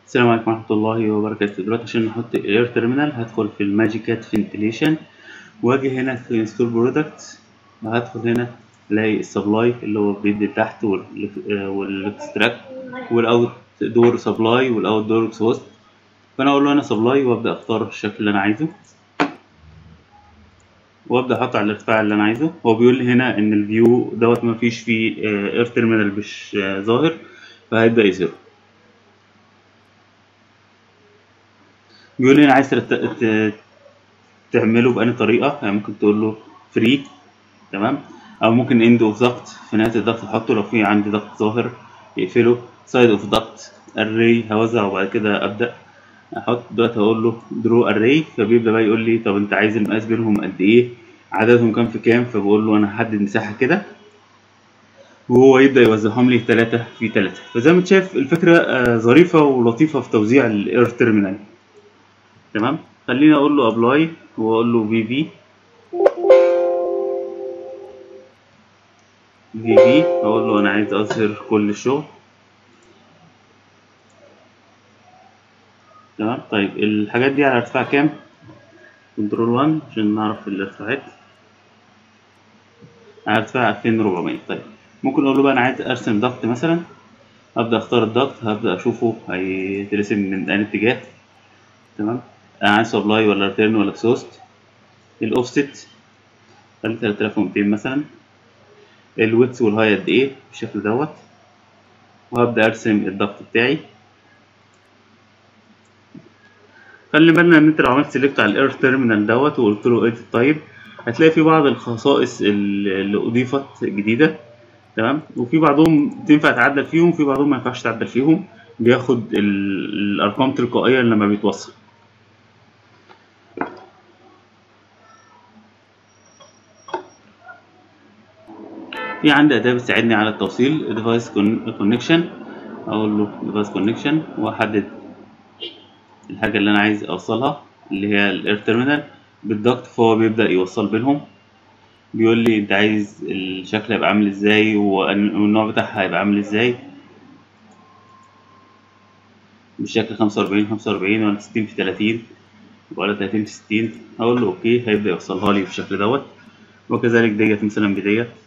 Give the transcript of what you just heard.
السلام عليكم ورحمة الله وبركاته دلوقتي عشان نحط الاير تيرمينال هدخل في الماجيكات فنتليشن واجي هنا في انستول برودكت هدخل هنا الاقي السبلاي اللي هو بيدي تحت والاكستراكت والاوت دور سبلاي والاوت دور اكسوست فانا اقول له انا سبلاي وابدا اختار الشكل اللي انا عايزه وابدا احط على الارتفاع اللي انا عايزه هو بيقول لي هنا ان الفيو دوت ما فيش فيه اير تيرمينال مش آه، ظاهر فهيبدا يظهر بيقول لي انا عايز ترت- ت- تعمله بأي طريقة يعني ممكن تقول له فري تمام او ممكن اند اوف ضغط في نهاية الضغط احطه لو في عندي ضغط ظاهر يقفله سايد اوف ضغط اري هوزع وبعد كده ابدا احط دلوقتي هقول له درو اري فبيبدا بقى يقول لي طب انت عايز المقاس بينهم قد ايه عددهم كام في كام فبقول له انا هحدد مساحة كده وهو يبدا يوزعهم لي 3 في 3 فزي ما انت شايف الفكرة آه، ظريفة ولطيفة في توزيع الاير تيرمينال تمام خليني اقول له ابلاي واقول له في في في في اقول له انا عايز اظهر كل الشغل تمام طيب الحاجات دي على ارتفاع كام كنترول 1 عشان نعرف الارتفاعات على ارتفاع 2400 طيب ممكن اقول له بقى انا عايز ارسم ضغط مثلا ابدا اختار الضغط هبدا اشوفه هيترسم من انهي اتجاه تمام انا عايز سبلاي ولا ريتيرن ولا اكسوست الاوفست خلي 3200 مثلا الويتس والهاي قد ايه بالشكل دوت وهبدا ارسم الضغط بتاعي خلي بالنا ان انت لو عملت سيلكت على الاير تيرمينال دوت وقلت له اديت تايب هتلاقي في بعض الخصائص اللي اللي اضيفت جديده تمام وفي بعضهم تنفع تعدل فيهم وفي بعضهم ما ينفعش تعدل فيهم بياخد ال- الارقام تلقائيا لما بيتوصل في عندي أداة بتساعدني على التوصيل device con- connection أقول له device connection وأحدد الحاجة اللي أنا عايز أوصلها اللي هي الاير تيرمينال بالضغط فهو بيبدأ يوصل بينهم بيقول لي أنت عايز الشكل هيبقى عامل إزاي وأن- والنوع بتاعها هيبقى عامل إزاي بالشكل خمسة وأربعين خمسة وأربعين ولا ستين في تلاتين ولا تلاتين في ستين أقول له أوكي هيبدأ يوصلها لي بالشكل دوت وكذلك ديت مثلا بديت